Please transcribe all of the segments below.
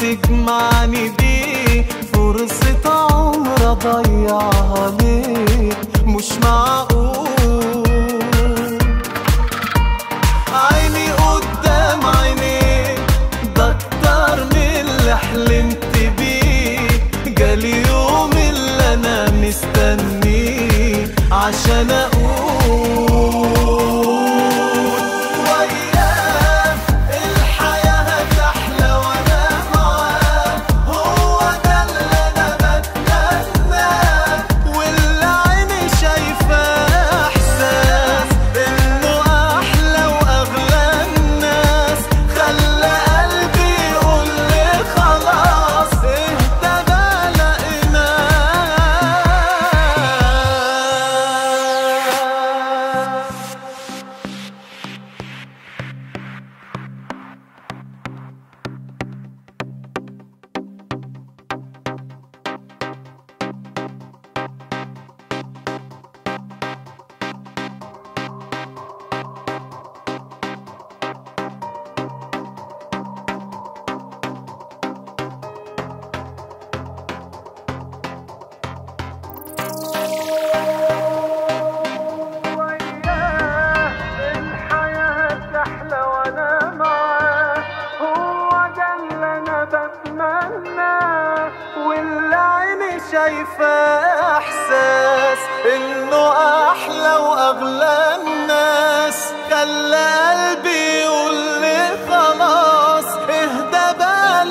تجمعني بيه فرصة عمر اضيعها ليه مش معقول عيني قدام عينيك ده اكتر من اللي حلمت بيه جالي يوم اللي انا مستنيه عشان اقول وياه الحياة هتحلى وانا معاه هو ده اللي انا بتمناه واللي عيني شايفاه احساس انه احلى واغلى الناس خلى قلبي يقول لي خلاص اهدى بقى لقيناه الحياة تحلى وانا معاه هو ده اللي انا بتمناه واللي عيني شايفاه احساس انه احلى واغلى الناس خلى قلبي يقول لي خلاص اهدى بقى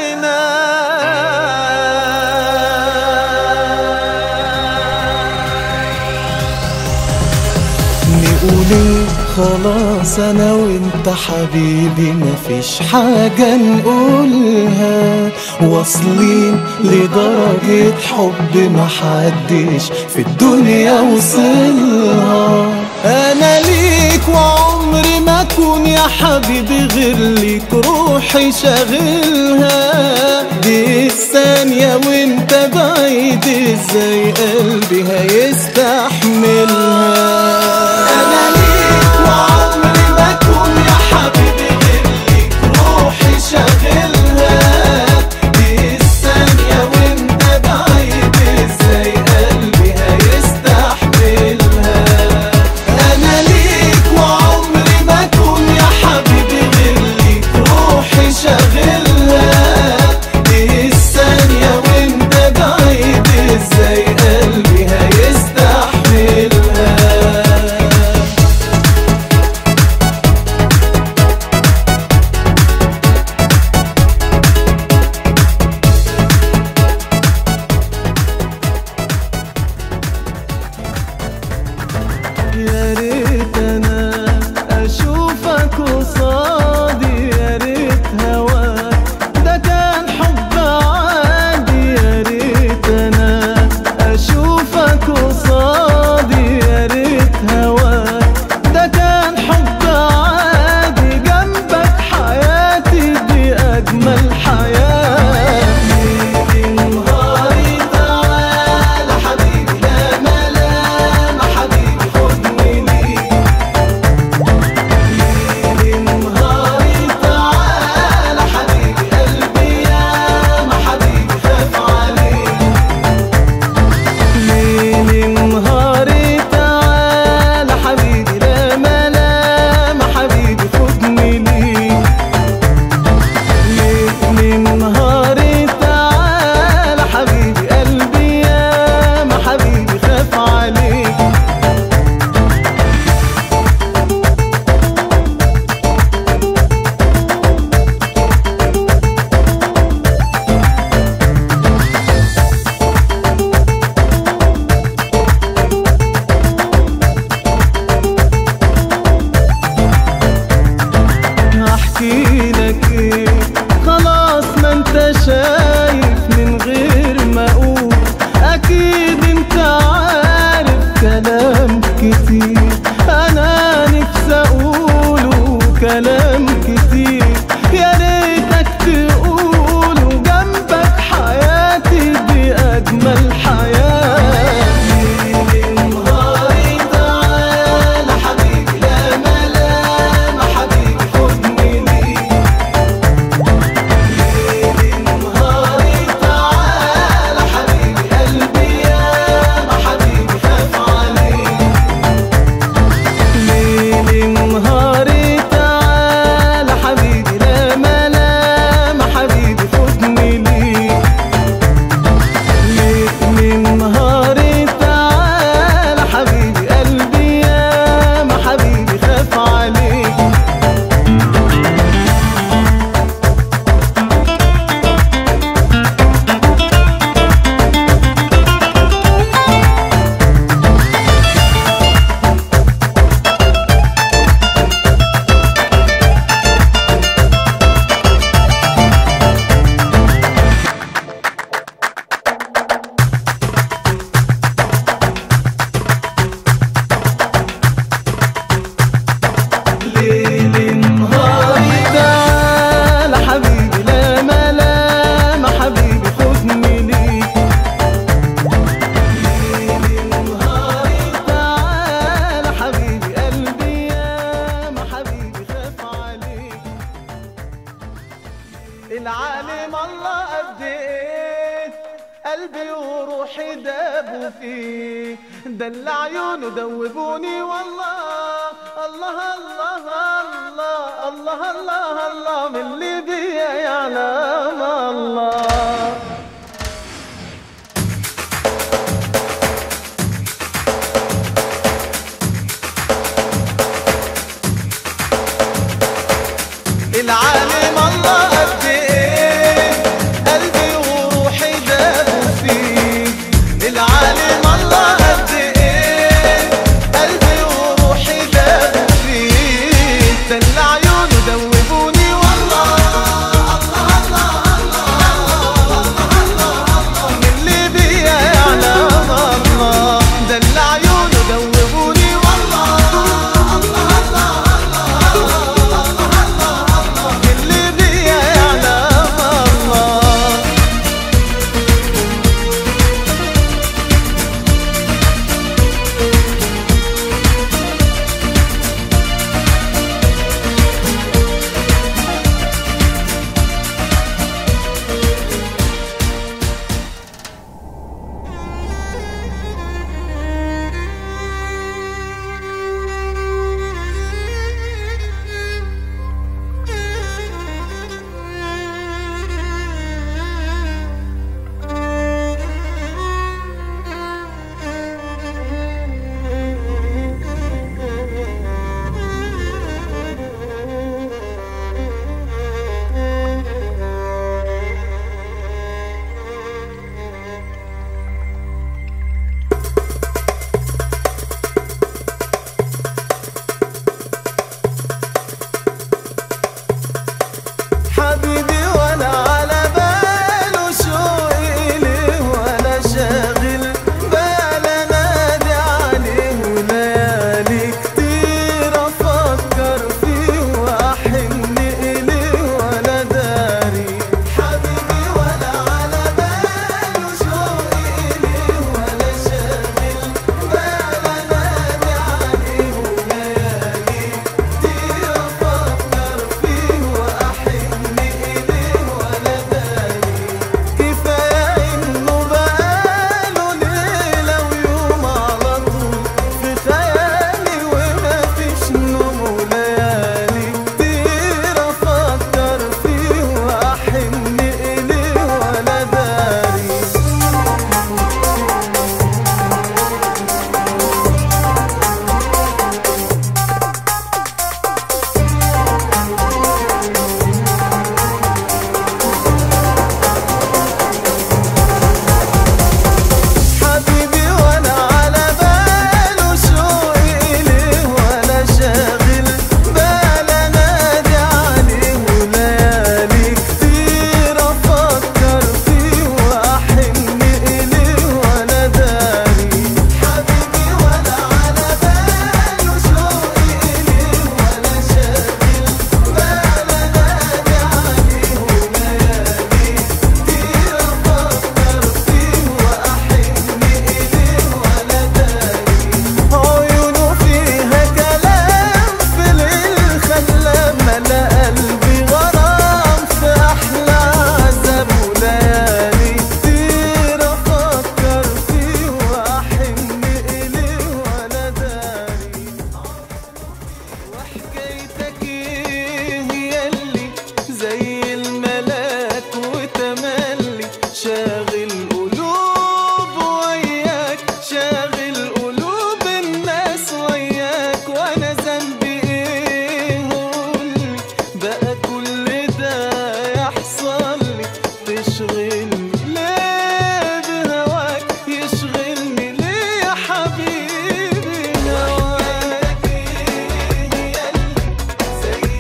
لقيناه نقول خلاص انا وانت حبيبي مفيش حاجة نقولها واصلين لدرجة حب محدش في الدنيا وصلها انا ليك وعمري ما اكون يا حبيبي غير ليك روحي شاغلها دي الثانية وانت بعيد ازاي قلبي هيستحملها انا ليك وعمري ما اكون يا حبيبي غير ليك روحي شاغلها دي الثانية وانت بعيد ازاي قلبي هيستحملها انا ليك وعمري ما اكون يا حبيبي غير ليك روحي شاغلها دي الثانية وانت بعيد ازاي قلبي هيستحملها العالم الله قد ايه قلبي وروحي دابوا فيه دل عيونه دوبوني والله الله الله الله الله الله الله من اللي بيا يعلم الله العالم الله قد ايه قلبي وروحي دابوا فيه العالم الله قد ايه قلبي وروحي دابوا فيه دل عيونه دوبوني والله الله الله الله من اللي بيا يعلم الله دل عيونه دوبوني والله اللي بيا يعلم الله حبيبي وانا على باله شوقي ليه ولا شاغل بال انادي عليه وليالي كتير افكر فيه واحن اليه ولا داري حبيبي وانا على باله شوقي ليه ولا شاغل بال انادي عليه وليالي كتير افكر فيه واحن اليه ولا داري كفايه انه بقاله ليله ويوم على طول في خيالي وما فيش نوم وليالي كتير افكر فيه واحن اليه ولا داري حبيبي وانا على باله شوقي ليه ولا شاغل بال انادي عليه وليالي كتير افكر فيه واحن اليه ولا داري حبيبي وانا على باله شوقي ليه ولا شاغل بال انادي عليه وليالي كتير افكر فيه واحن اليه ولا داري عيونه فيها كلام في الليل خلى ملا قلبي غرام في احلى عذاب وليالي كتير افكر فيه واحن اليه ولا داري وحكايتك ايه ياللي زي الملاك وتملي شاغل قلوب وياك شاغل قلوب الناس وياك وانا ذنبي ايه قولي بقى كل ده يحصل لي تشغلني ليه بهواك يشغلني ليه يا حبيبي هواك زي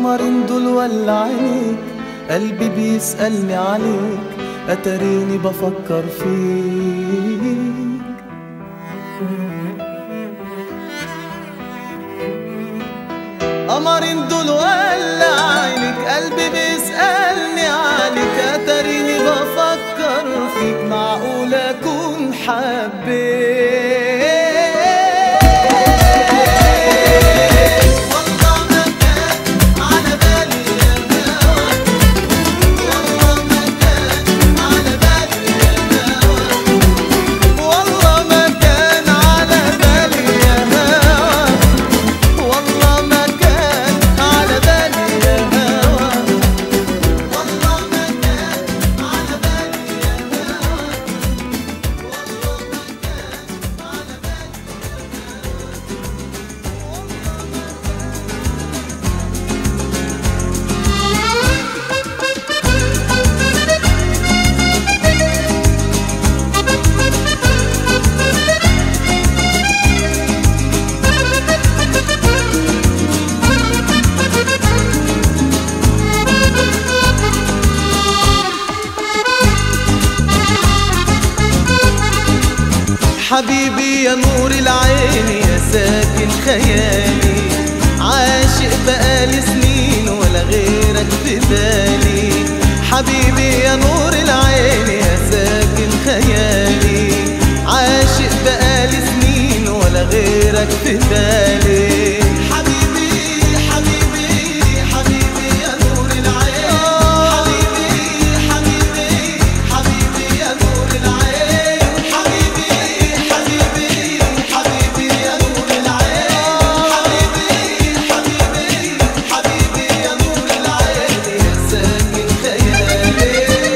قمرين دول ولا عينيك قلبي بيسألني عليك أتريني بفكر فيك قمرين دول ولا عينك قلبي بيسألني عليك أتريني بفكر فيك معقول أكون حبيت والله ما كان على بالي يا هواك والله ما كان على بالي يا هواك والله ما كان على بالي يا هواك والله ما كان على بالي يا هواك والله ما كان على بالي يا هواك والله ما كان على بالي حبيبي يا نور العين يا ساكن خيالي عاشق بقالي سنين ولا غيرك في بالي حبيبي يا نور العين يا ساكن خيالي عاشق بقالي سنين ولا غيرك في بالي حبيبي حبيبي حبيبي يا نور العين حبيبي حبيبي حبيبي يا نور العين حبيبي حبيبي حبيبي يا نور العين حبيبي حبيبي حبيبي يا نور العين يا ساكن خيالي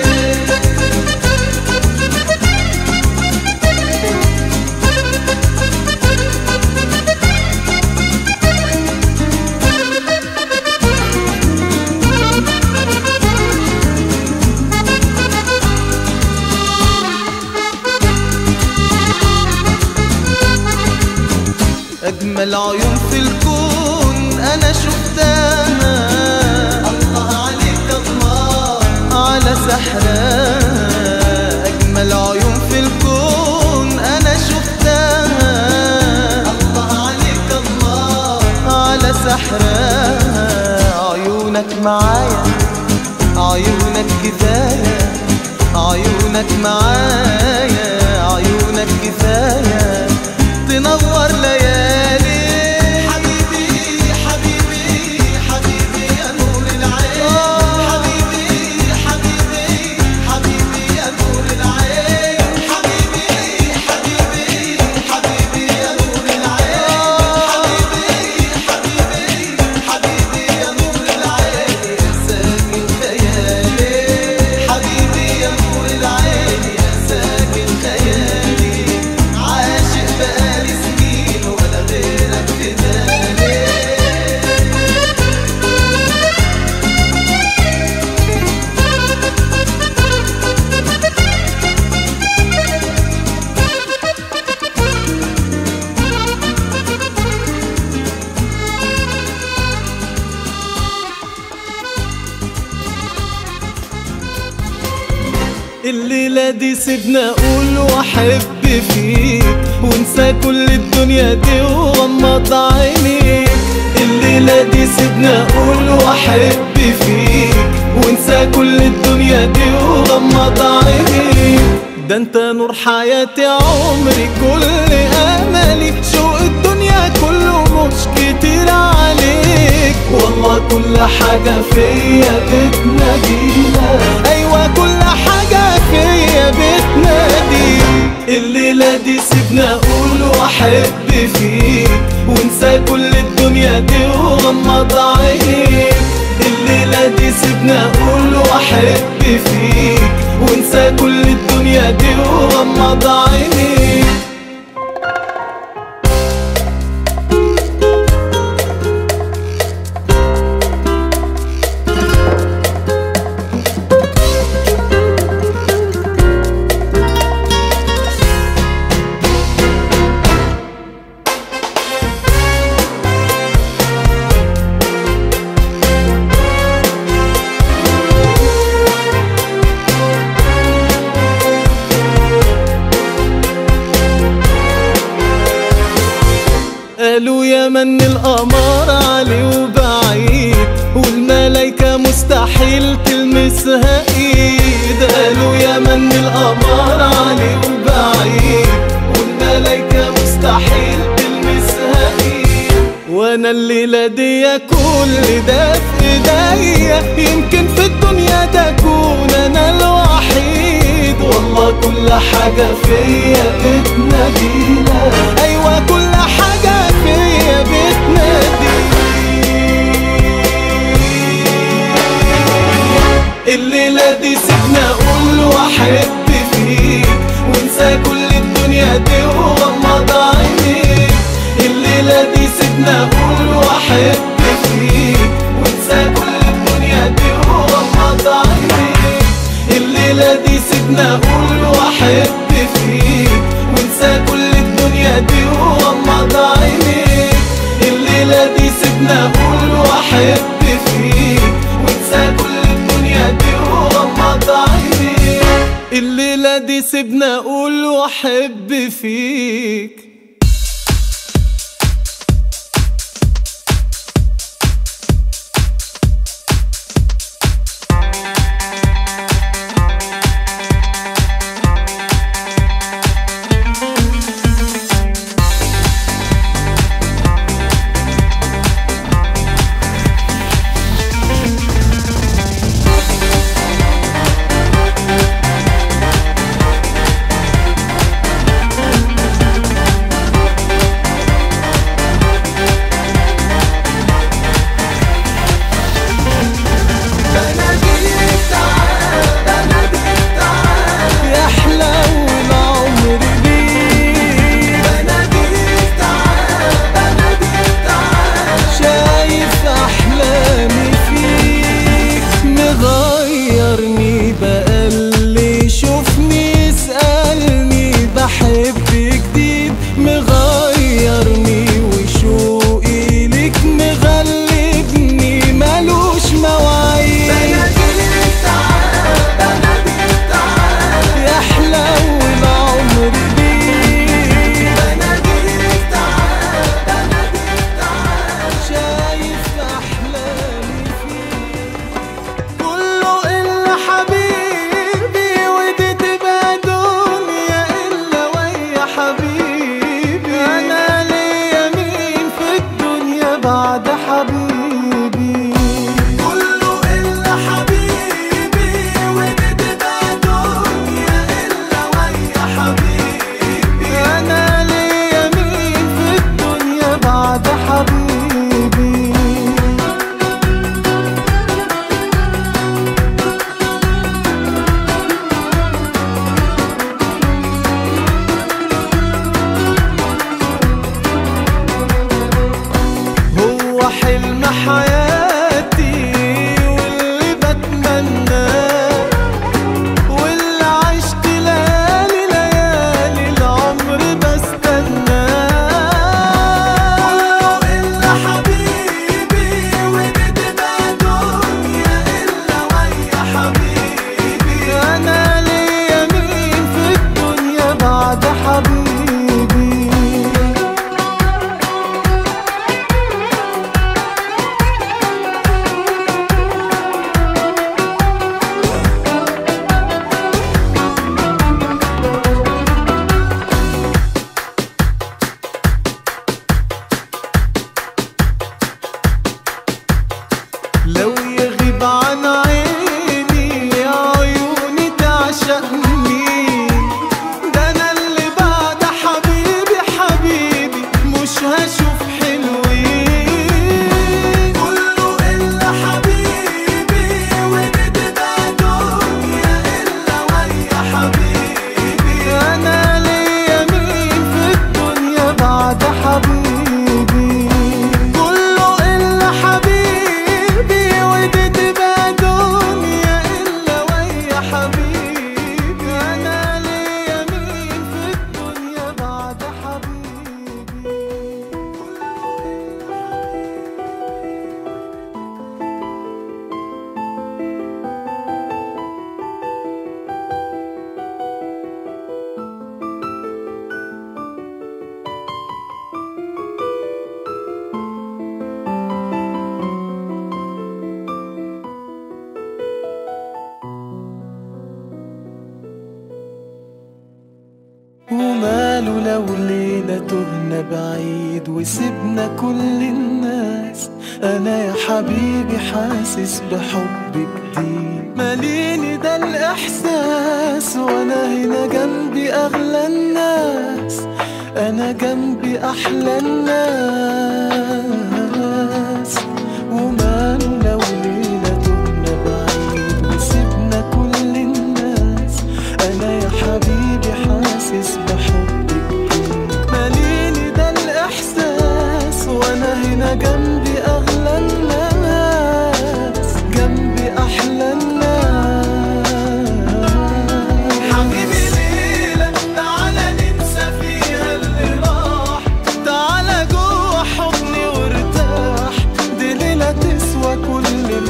أجمل عيون في الكون أنا شفتها الله عليك الله على سحرها أجمل عيون في الكون أنا شفتها الله عليك الله على سحرها عيونك معايا عيونك كفاية عيونك معايا عيونك كفاية تنور ليالي حبيبي حبيبي حبيبي يا نور العين حبيبي حبيبي حبيبي يا نور العين حبيبي حبيبي حبيبي يا نور العين حبيبي حبيبي حبيبي يا نور العين يا ساكن خيالي حبيبي يا نور العين يا ساكن خيالي عاشق بقالي سنين ولا غيرك في بالي الليلة دي سيبنا أقول وأحب فيك وانسى كل الدنيا دي وغمض عينيك الليلة دي سيبنا أقول وأحب فيك وانسى كل الدنيا دي وغمض عينيك ده انت نور حياتي عمري كل املي شوق الدنيا كله مش كتير عليك والله كل حاجة فيا بتنادينا ايوه كل حاجة فيا بتناديك الليلة دي سيبنا اقول واحب فيك وانسى كل الدنيا دي وغمض عينيك الليلة دي سيبنا اقول واحب فيك وانسى كل الدنيا دي وغمض عينيك قالوا يا من القمر علي وبعيد والملايكة مستحيل تلمسها ايد قالوا يا من القمر علي وبعيد والملايكة مستحيل تلمسها ايد وانا الليلة دي كل ده في ايديا يمكن في الدنيا تكون انا الوحيد والله كل حاجة فيا بتنادينا ايوه كل حاجة فيا بتنادي الليلة دي سيبنا اقول واحب فيك وانسى كل الدنيا دي وغمض عينيك الليلة دي سيبنا اقول واحب فيك وانسى كل الدنيا دي وغمض عينيك الليلة دي سيبنا اقول واحب فيك وانسى كل الدنيا دي وغمض عينيك الليلة دي سيبنا اقول واحب فيك وانسى كل الدنيا دي وغمض عينيك الليلة دي سيبنا اقول واحب فيك بناديك تعال بناديك تعال يحلى والعمر بيك بناديك تعال بناديك تعال شايف احلامي فيك مغيرني بقى اللي يشوفني يسألني بحب جديد مغيرني وشوقي ليك مغلبني ملوش مواعيد بناديك تعال بناديك تعال يحلى والعمر بيك بناديك تعال بناديك تعال شايف احلامي فيك كله إلا حبيبي ودي تبقى دنيا إلا ويا حبيبي أنا ليا مين في الدنيا بعد حبيبي كله إلا حبيبي ودي تبقى دنيا إلا ويا حبيبي أنا ليا مين في الدنيا بعد حبيبي هو حلم حياتي واللي بتمناه واللي عشت ليالي ليالي العمر بستناه كله إلا حبيبي ودي تبقى دنيا إلا ويا حبيبي أنا ليا مين في الدنيا بعد حبيبي لو ليلة تهنا بعيد وسبنا كل الناس أنا يا حبيبي حاسس بحب جديد ماليني ده الإحساس وأنا هنا جنبي أغلى الناس أنا جنبي أحلى الناس وماله لو ليلة تهنا بعيد وسبنا كل الناس أنا يا حبيبي حاسس بحب جديد ماليني ده الإحساس وأنا هنا جنبي أغلى الناس جنبي أحلى الناس حبيبي ليلة تعالى ننسى فيها اللي راح تعالى جوه حضني وارتاح دي ليلة تسوى كل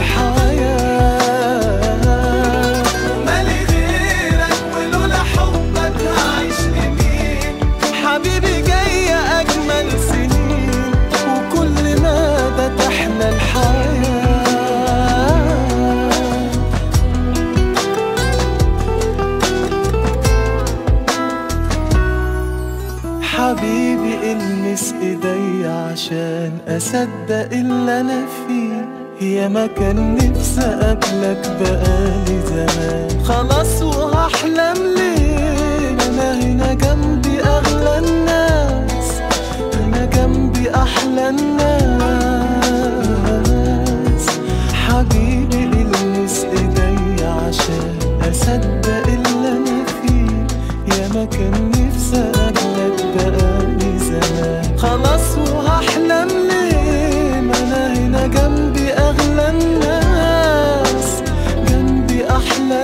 الحياة مالي غيرك ولولا حبك هعيش لمين حبيبي جاية أجمل سنين وكل مدى تحلى الحياة حبيبي المس ايدي عشان اصدق اللي انا فيه يا ما كان نفسي اقابلك بقالي زمان خلاص وهحلم ليه انا هنا جنبي اغلى الناس انا جنبي احلى الناس حبيبي المس ايدي عشان اصدق اللي انا فيه يا ما كان نفسي اقابلك بقالي زمان خلاص وهحلم ليه ما انا هنا جنبي اغلى الناس جنبي احلى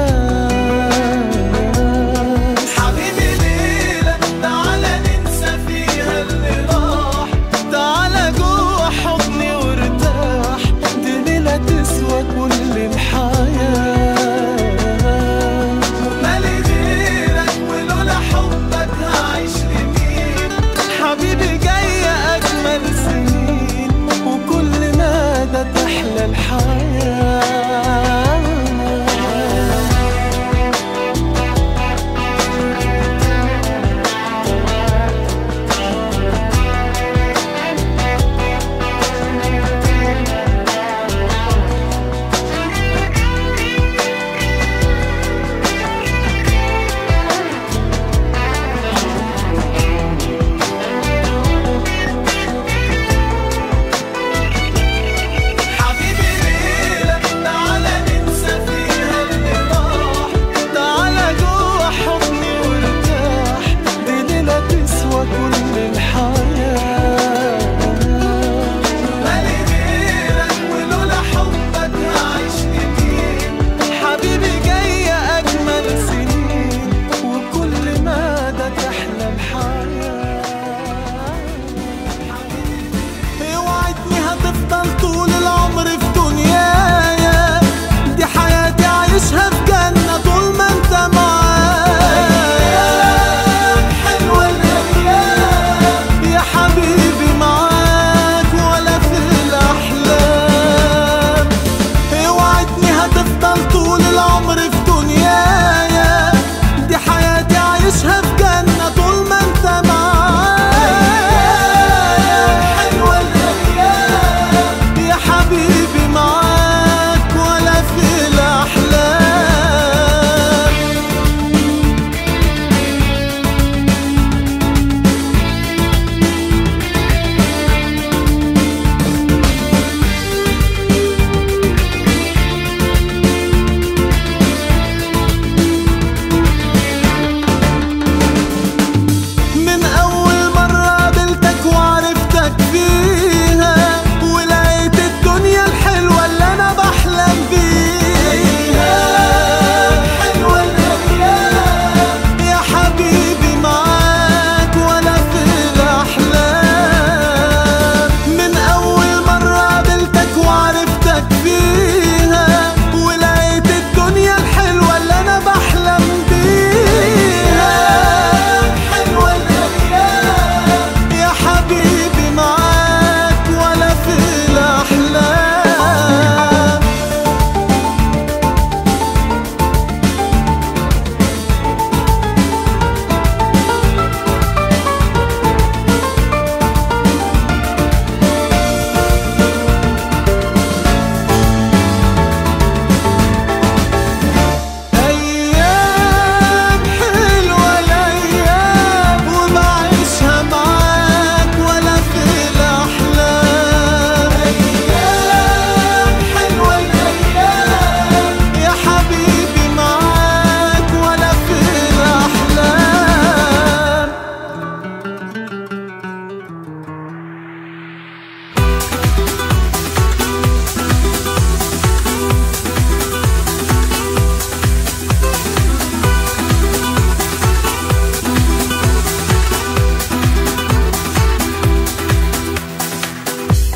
الناس حبيبي ليلة تعالى ننسى فيها اللي راح تعالى جوه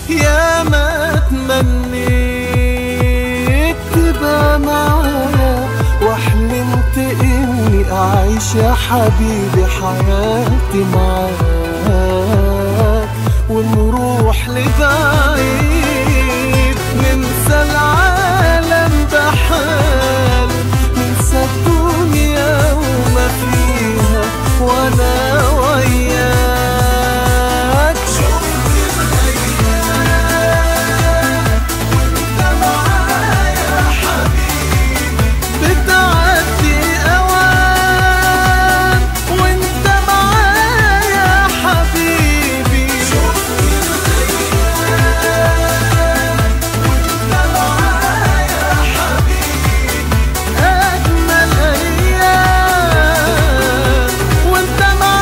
يا ما تمنيت تبقى معايا وحلمت اني اعيش يا حبيبي حياتي معاك ونروح لبعيد ننسى العالم بحال ننسى الدنيا وما فيها وانا وياك شفت الايام وانت معايا حبيبي بتعدي اوام وانت معايا حبيبي شفت الايام وانت معايا حبيبي اجمل ايام وانت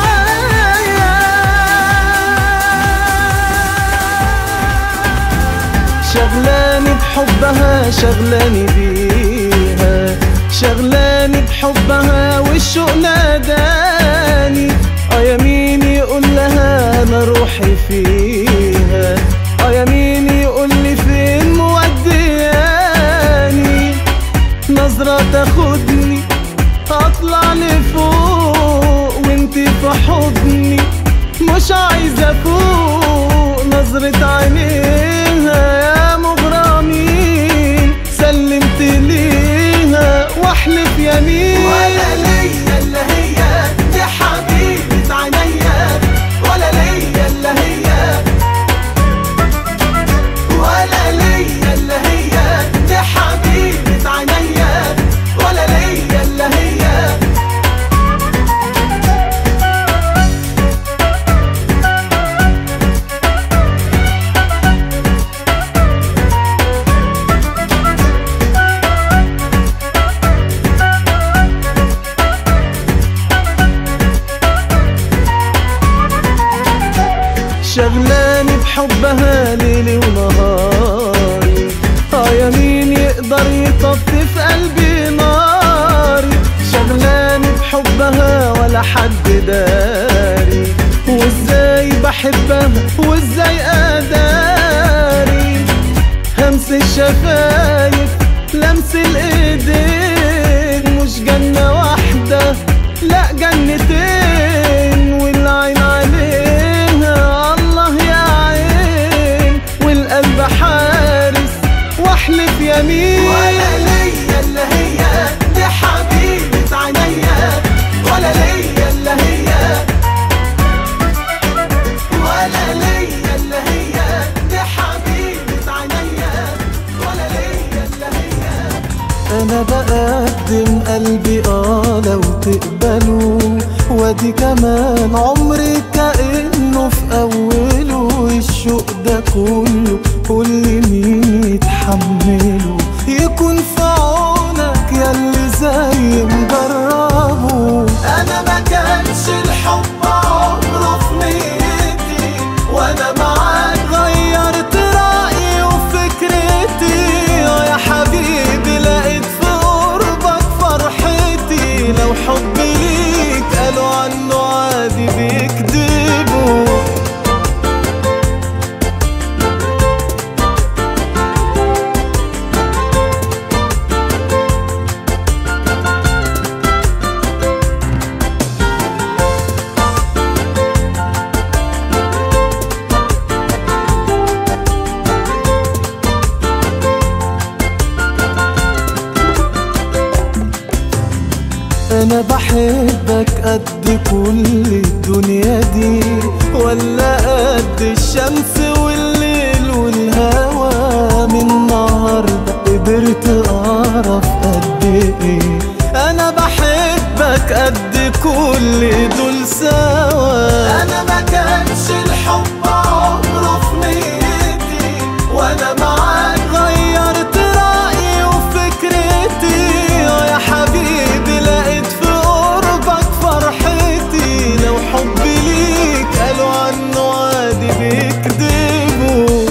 معايا شغلاني بحبها شغلاني بيها شغلاني بحبها والشوق ناداني اه يمين يقول لها انا روحي فيها اه يمين يقول لي فين مودياني نظرة تاخدني اطلع لفوق وانتي في حضني مش عايزة افوق نظرة عينيها يا مغرمين سلمت ليها واحلف يمين ولا ليا الا هي دي حبيبة عينيا ولا ليا الا هي ولا ليا الا هي دي حبيبة عينيا ولا ليا الا هي شغلاني بحبها ليلي ونهاري اه يمين يقدر يطفي في قلبي ناري شغلاني بحبها ولا حد داري وازاي بحبها وازاي اداري همس الشفايف لمس الايدين مش جنة واحدة لا جنتين والعين عليها الله يا عين والقلب حارس واحلف يمين ولا ليا الا هي دي حبيبة عينيا ولا ليا الا هي ولا ليا الا هي دي حبيبة عينيا ولا ليا الا هي انا بقدم قلبي اه لو تقبلوا وادي كمان عمري كأنه في اوله الشوق ده كله كل مين يتحمله يكون في عونك ياللي زي مجربه انا ما كانش الحب عمره في نيتي وانا معاك غيرت رأيي وفكرتي آه يا حبيبي لقيت في قربك فرحتي لو حبي ليك قالوا عنه عادي بيكذبوا انا بحبك قد كل الدنيا دي ولا قد الشمس والليل والهوى من النهارده قدرت اعرف قد ايه انا بحبك قد كل دول سوا انا ما كانش الحب عمره في نيتي وانا معاك غيرت رأيي وفكرتي آه يا حبيبي لقيت في قربك فرحتي لو حبي ليك قالوا عنه عادي بيكذبوا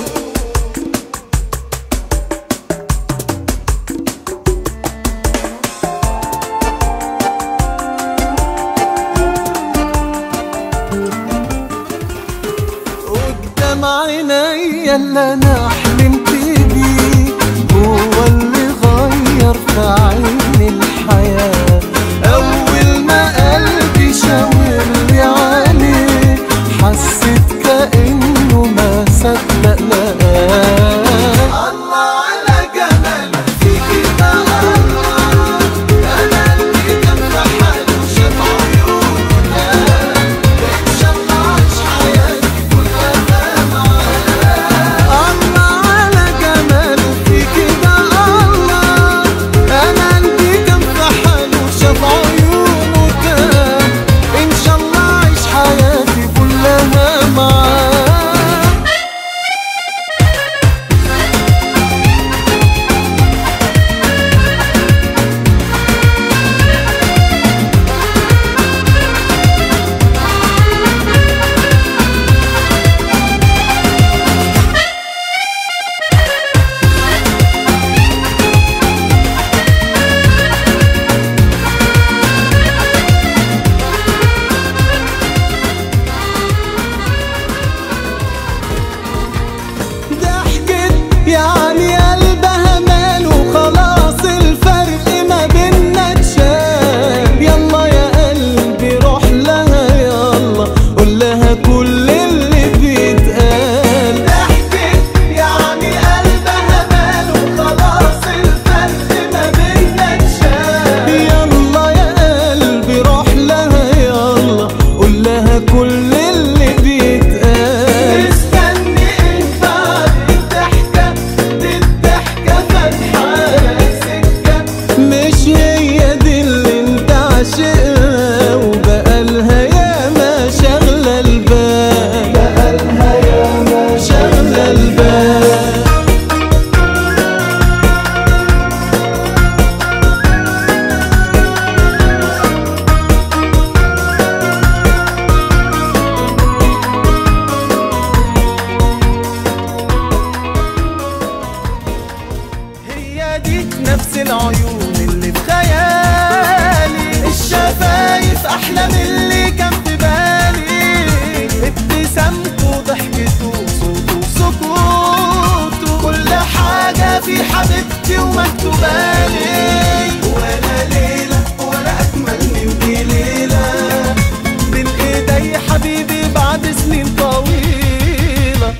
اللي انا حلمت بيه هو اللي غير في عيني الحياة اول ما قلبي شاور لي عليه حسيت كأنه ما صدق لقاه الله على جمال فيكي بقى الله انا اللي كان في حاله شاف عيونه ان شاء الله عيش حياتي كلها معاه الله على جمال فيكي بقى الله انا قلبي كان في حاله شاف عيونه كان ان شاء الله عيش حياتي كلها معاه ضحكت يعني قلبها ماله خلاص الفرق ما بينا اتشال يلا يا قلبي روح لها يلا قول لها كل اللي بيتقال ضحكت يعني قلبها ماله خلاص الفرق ما بينا اتشال يلا يا قلبي روح لها يلا قول لها كل اللي بيتقال استني ايه بعد الضحكة دي الضحكة فاتحة سكة مش هي دي اللي انت عاشقها وبقالها ياما شغلة البال بقالها ياما شغلة البال هي دي نفس العيون اللي في خيالي الشفايف احلى من اللي كان في بالي ابتسامته ضحكته صوته سكوته كل حاجة في حبيبتي ومكتوبالي ولا ليلة ولا أجمل من دي ليلة بين ايدي حبيبي بعد سنين طويلة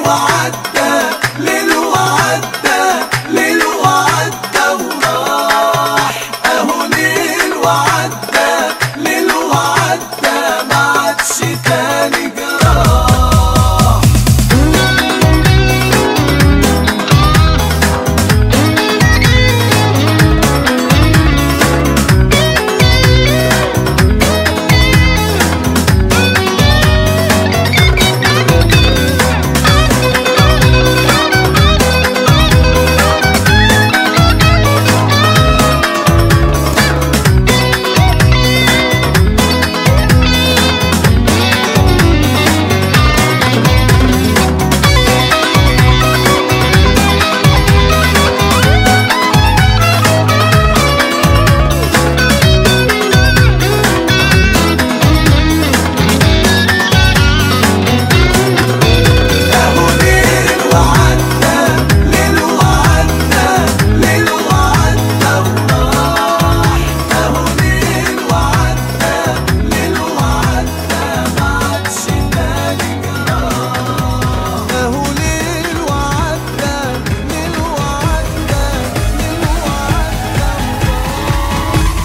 وعدى ليل وعدى ليل وعدى وراح اهو ليل وعدى ليل وعدى ما عادش تاني جراح اهو ليل وعدى ليل وعدى ليل وعدى وراح اهو ليل وعدى ليل وعدى ما عادش تاني جراح اهو ليل وعدى ليل وعدى ليل وعدى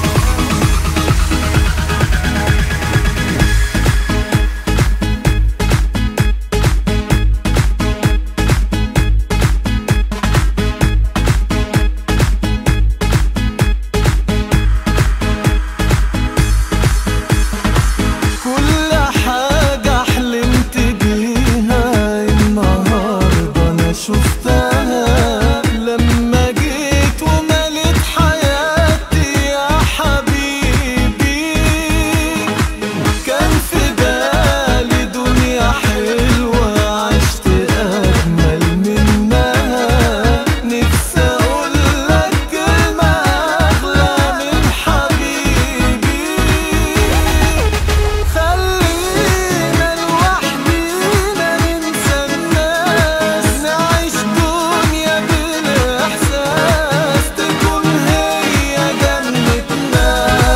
كل حاجة حلمت بيها النهاردة أنا شفتها لما جيت ومليت حياتي يا حبيبي كان في بالي دنيا حلوة عشت أجمل منها نفسي أقول لك كلمة أغلى من حبيبي خلينا لوحدينا ننسى الناس نعيش دنيا بالإحساس تكون هي جنتنا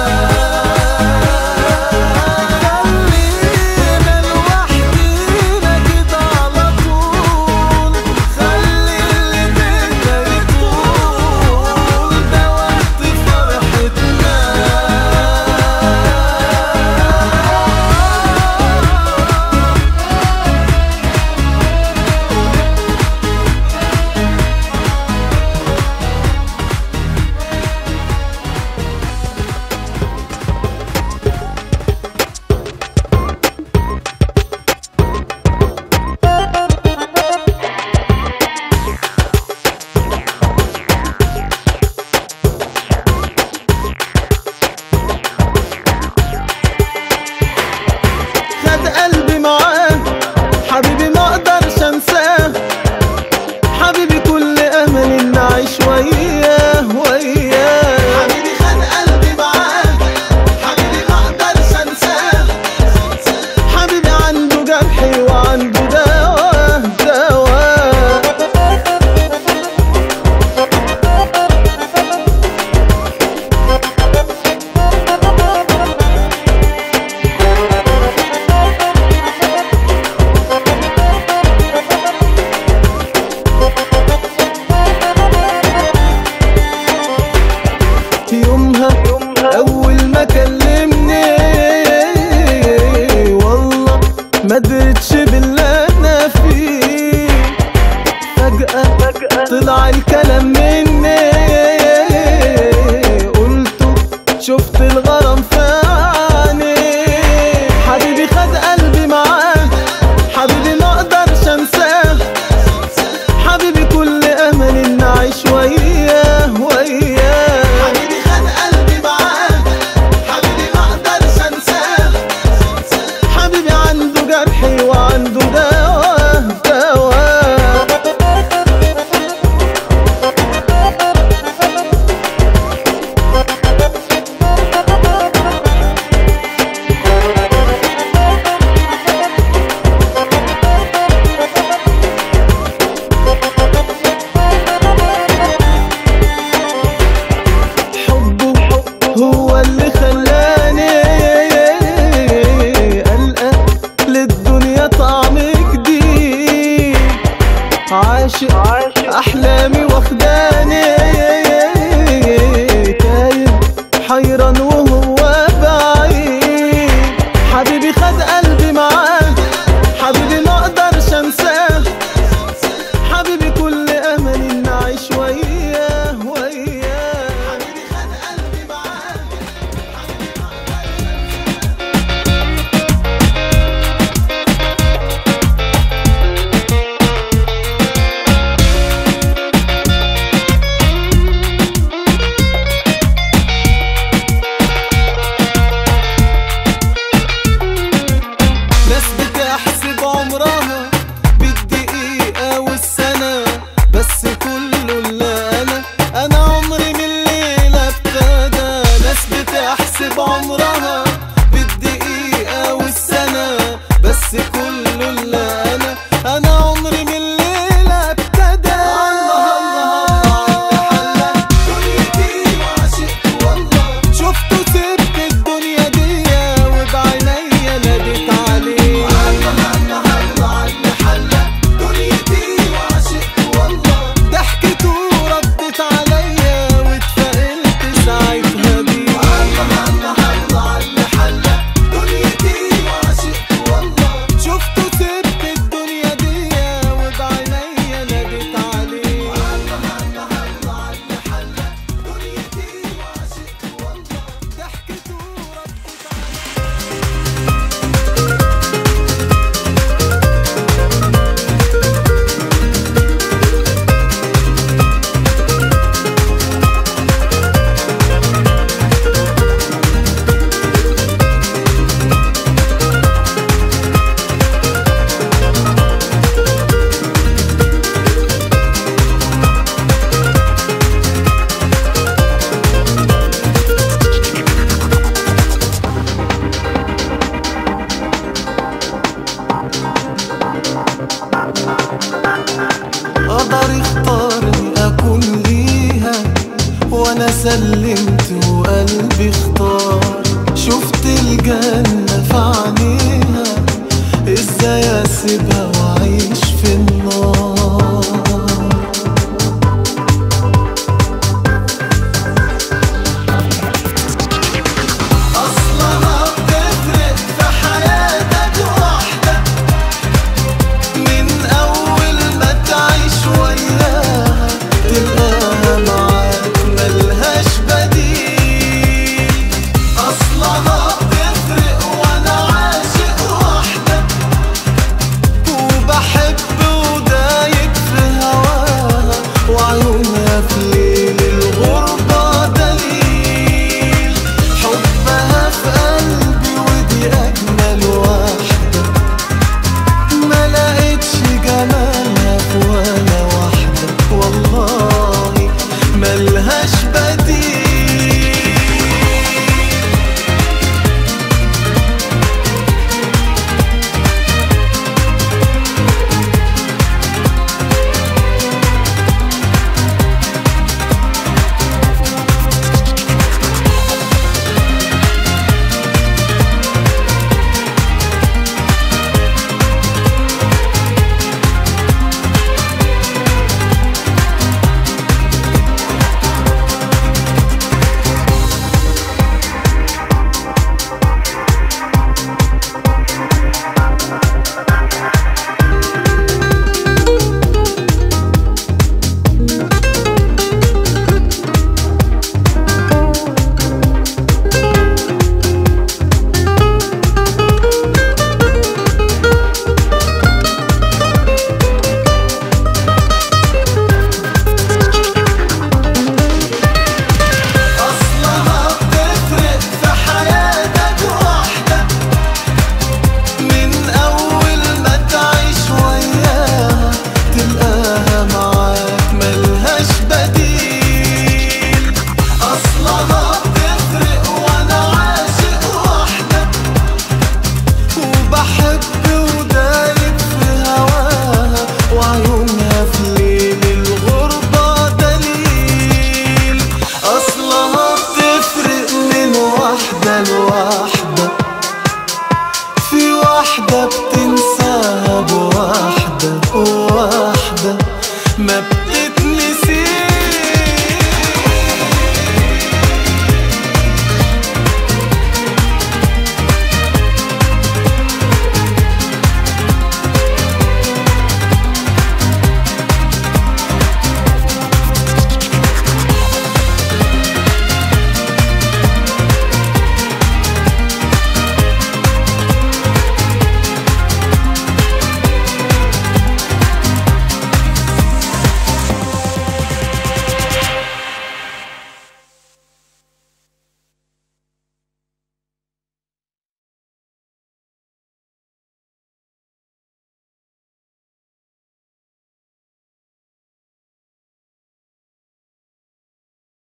خلينا لوحدينا كده على طول خلي اللي بينا يطول ده وقت فرحتنا خد قلبي معاه حبيبي ما اقدرش انساه حبيبي كل امل ان اعيش وياه وياه حبيبي خد قلبي معاه حبيبي ما اقدرش انساه حبيبي عنده جرحي وعنده دواء دواء يومها اول ما كلمني والله ما درتش باللي انا فيه فجأة طلع الكلام مني قلته شفت الغرام في عينيه حبيبي خد قلبي معاه حبيبي ما اقدرش انساه حبيبي كل امل ان اعيش وياه وياه حبيبي خد قلبي معاه حبيبي ما اقدرش انساه حبيبي عنده جرحي وعنده دواء دواء عاشق احلامي واخداني تايه حيران وهو بعيد حبيبي خد قلبي معاه حبيبي ما اقدرش انساه حبيبي كل املي ان اعيش وياه وياه حبيبي خد قلبي معاه ناس بتحسب عمرها بالدقيقة والسنة بس كله اللي أنا أنا عمري من الليلة ابتدى ناس بتحسب عمرها بالدقيقة والسنة بس كله اللي أنا أنا عمري من الليلة ابتدى الله الله الله دنيتي وعشقت والله شفته سبت الدنيا دي وبعينيا ناديت عليه الله الله الله على حلا دنيتي وعشقت والله ضحكته ردت عليا واتفائلت ساعتها بيه الله الله الله على حلا دنيتي وعشقت والله شفته سبت الدنيا دي وبعينيا ناديت عليه الله الله الله على حلا دنيتي وعشقت والله ضحكته ردت عليا قدر اختارني اكون ليها وانا سلمت وقلبي اختار شفت الجنة في عينيها ازاي اسيبها